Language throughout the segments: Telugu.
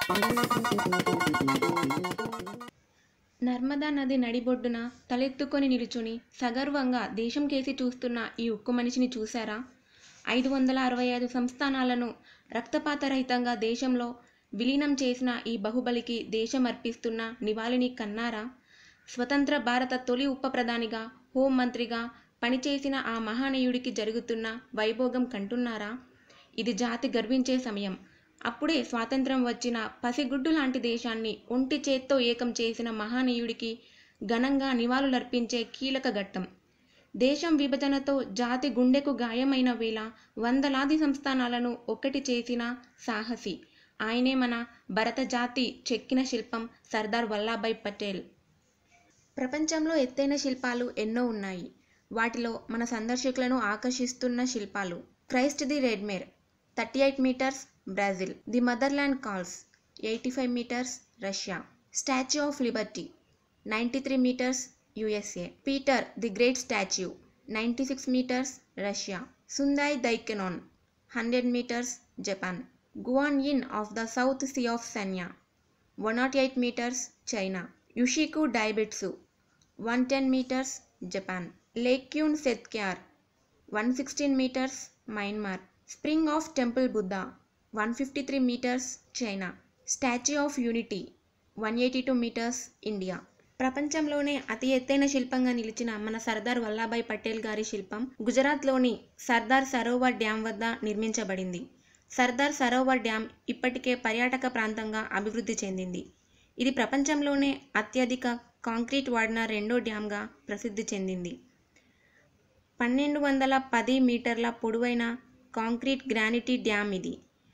నర్మదా నది నడిబొడ్డున తలెత్తుకొని నిలుచుని సగర్వంగా దేశం కేసి చూస్తున్న ఈ ఉక్కు మనిషిని చూశారా ఐదు వందల అరవై ఐదు సంస్థానాలను రక్తపాతరహితంగా దేశంలో విలీనం చేసిన ఈ బాహుబలికి దేశం అర్పిస్తున్న నివాళిని కన్నారా స్వతంత్ర భారత తొలి ఉప ప్రధానిగా హోం మంత్రిగా పనిచేసిన ఆ మహానీయుడికి జరుగుతున్న వైభోగం కంటున్నారా ఇది జాతి గర్వించే సమయం అప్పుడే స్వాతంత్రం వచ్చిన పసిగుడ్డు లాంటి దేశాన్ని ఒంటి చేత్తో ఏకం చేసిన మహానీయుడికి ఘనంగా నివాళులర్పించే కీలక ఘట్టం దేశం విభజనతో జాతి గుండెకు గాయమైన వేళ వందలాది సంస్థానాలను ఒక్కటి చేసిన సాహసి ఆయనే మన భరత జాతి చెక్కిన శిల్పం సర్దార్ వల్లాభాయ్ పటేల్ ప్రపంచంలో ఎత్తైన శిల్పాలు ఎన్నో ఉన్నాయి వాటిలో మన సందర్శకులను ఆకర్షిస్తున్న శిల్పాలు Christ the Redeemer thirty eight metres Brazil the Motherland Calls eighty five metres Russia Statue of Liberty ninety three metres USA Peter the Great statue ninety six metres Russia Sendai Daikannon hundred metres Japan Guanyin of the South Sea of Sanya one nought eight metres China Ushiku Daibutsu one ten metres Japan Laykyun Sekkya one sixteen metres Myanmar Spring of Temple Buddha one fifty three metres China Statue of Unity one eighty two metres India ప్రపంచంలోనే అతి ఎత్తైన శిల్పంగా నిలిచిన మన సర్దార్ వల్లాభాయ్ పటేల్ గారి శిల్పం గుజరాత్లోని సర్దార్ సరోవర్ డ్యాం వద్ద నిర్మించబడింది సర్దార్ సరోవర్ డ్యాం ఇప్పటికే పర్యాటక ప్రాంతంగా అభివృద్ధి చెందింది ఇది ప్రపంచంలోనే అత్యధిక కాంక్రీట్ వాడిన రెండో డ్యాంగా ప్రసిద్ధి చెందింది పన్నెండు వందల పది మీటర్ల పొడవైన కాంక్రీట్ గ్రానిటీ డ్యామ్ ఇది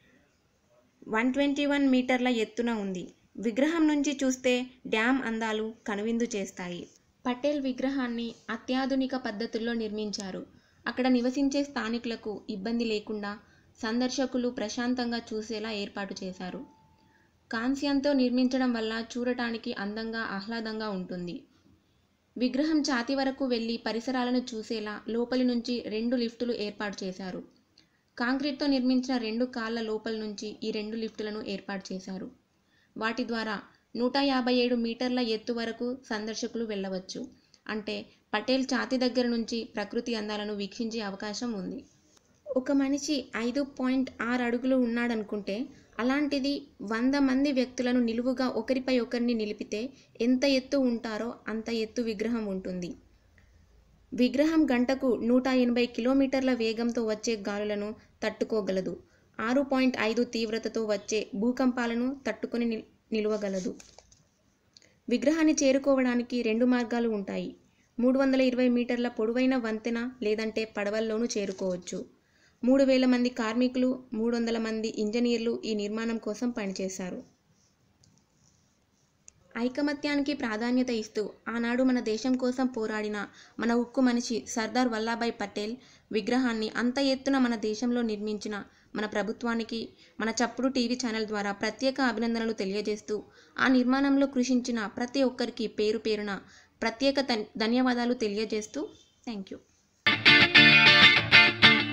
వన్ ట్వంటీ వన్ మీటర్ల ఎత్తున ఉంది విగ్రహం నుంచి చూస్తే డ్యామ్ అందాలు కనువిందు చేస్తాయి పటేల్ విగ్రహాన్ని అత్యాధునిక పద్ధతుల్లో నిర్మించారు అక్కడ నివసించే స్థానికులకు ఇబ్బంది లేకుండా సందర్శకులు ప్రశాంతంగా చూసేలా ఏర్పాటు చేశారు కాంస్యంతో నిర్మించడం వల్ల చూడటానికి అందంగా ఆహ్లాదంగా ఉంటుంది విగ్రహం ఛాతి వరకు వెళ్ళి పరిసరాలను చూసేలా లోపలి నుంచి రెండు లిఫ్టులు ఏర్పాటు చేశారు కాంక్రీట్తో నిర్మించిన రెండు కాళ్ళ లోపల నుంచి ఈ రెండు లిఫ్టులను ఏర్పాటు చేశారు వాటి ద్వారా నూట యాభై ఏడు మీటర్ల ఎత్తు వరకు సందర్శకులు వెళ్ళవచ్చు అంటే పటేల్ ఛాతి దగ్గర నుంచి ప్రకృతి అందాలను వీక్షించే అవకాశం ఉంది ఒక మనిషి ఐదు పాయింట్ ఆరు అడుగులు ఉన్నాడనుకుంటే అలాంటిది వంద మంది వ్యక్తులను నిలువుగా ఒకరిపై ఒకరిని నిలిపితే ఎంత ఎత్తు ఉంటారో అంత ఎత్తు విగ్రహం ఉంటుంది విగ్రహం గంటకు నూట ఎనభై కిలోమీటర్ల వేగంతో వచ్చే గాలులను తట్టుకోగలదు ఆరు పాయింట్ ఐదు తీవ్రతతో వచ్చే భూకంపాలను తట్టుకొని నిల్- నిలువగలదు విగ్రహాన్ని చేరుకోవడానికి రెండు మార్గాలు ఉంటాయి మూడు వందల ఇరవై మీటర్ల పొడవైన వంతెన లేదంటే పడవల్లోనూ చేరుకోవచ్చు మూడు వేల మంది కార్మికులు మూడు వందల మంది ఇంజనీర్లు ఈ నిర్మాణం కోసం పనిచేశారు ఐకమత్యానికి ప్రాధాన్యత ఇస్తూ ఆనాడు మన దేశం కోసం పోరాడిన మన ఉక్కు మనిషి సర్దార్ వల్లాభాయ్ పటేల్ విగ్రహాన్ని అంత ఎత్తున మన దేశంలో నిర్మించిన మన ప్రభుత్వానికి మన చప్పుడు టీవీ ఛానల్ ద్వారా ప్రత్యేక అభినందనలు తెలియజేస్తూ ఆ నిర్మాణంలో కృషించిన ప్రతి ఒక్కరికి పేరు పేరున ప్రత్యేక ధన్- ధన్యవాదాలు తెలియజేస్తూ థ్యాంక్ యూ